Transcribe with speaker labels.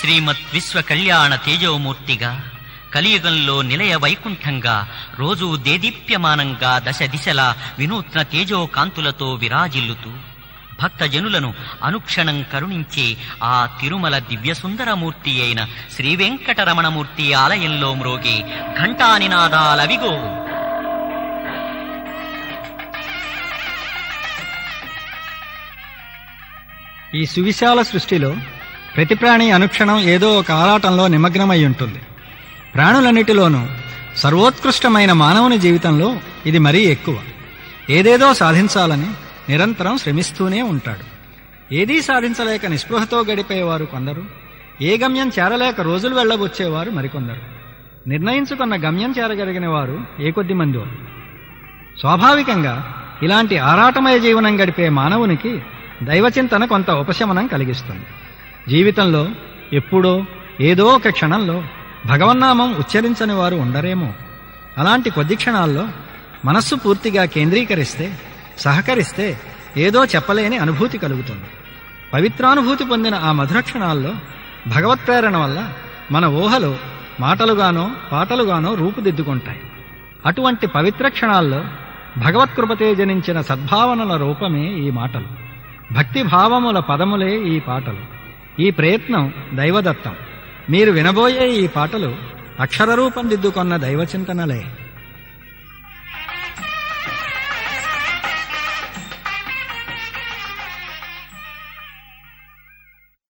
Speaker 1: శ్రీమత్ విశ్వ కళ్యాణ తేజోమూర్తిగా కలియుగంలో నిలయ వైకుంఠంగా రోజూ దేదీప్యమానంగా దశ దిశలా వినూత్న తేజో కాంతులతో విరాజిల్లుతూ భక్తజనులను అనుక్షణం కరుణించే ఆ తిరుమల దివ్యసుందరమూర్తి అయిన శ్రీ వెంకటరమణమూర్తి ఆలయంలో మ్రోగే ఘంటానినాదాలవిగో
Speaker 2: ఈ సువిశాల సృష్టిలో ప్రతి ప్రాణి అనుక్షణం ఏదో ఒక ఆరాటంలో నిమగ్నమై ఉంటుంది ప్రాణులన్నిటిలోనూ సర్వోత్కృష్టమైన మానవుని జీవితంలో ఇది మరీ ఎక్కువ ఏదేదో సాధించాలని నిరంతరం శ్రమిస్తూనే ఉంటాడు ఏదీ సాధించలేక నిస్పృహతో గడిపేవారు కొందరు ఏ గమ్యం చేరలేక రోజులు వెళ్ళబుచ్చేవారు మరికొందరు నిర్ణయించుకున్న గమ్యం చేరగలిగిన వారు ఏ కొద్ది మందో స్వాభావికంగా ఇలాంటి ఆరాటమయ జీవనం గడిపే మానవునికి దైవచింతన కొంత ఉపశమనం కలిగిస్తుంది జీవితంలో ఎప్పుడో ఏదో ఒక క్షణంలో భగవన్నామం ఉచ్చరించని వారు ఉండరేమో అలాంటి కొద్ది క్షణాల్లో మనస్సు పూర్తిగా కేంద్రీకరిస్తే సహకరిస్తే ఏదో చెప్పలేని అనుభూతి కలుగుతుంది పవిత్రానుభూతి పొందిన ఆ మధుర క్షణాల్లో భగవత్ప్రేరణ వల్ల మన ఊహలో మాటలుగానో పాటలుగానో రూపుదిద్దుకుంటాయి అటువంటి పవిత్ర క్షణాల్లో భగవత్కృపతే జనించిన సద్భావనల రూపమే ఈ మాటలు భక్తి భావముల పదములే ఈ పాటలు ఈ ప్రయత్నం దైవదత్తం మీరు వినబోయే ఈ పాటలు అక్షరరూపం దిద్దుకొన్న దైవచింతనలే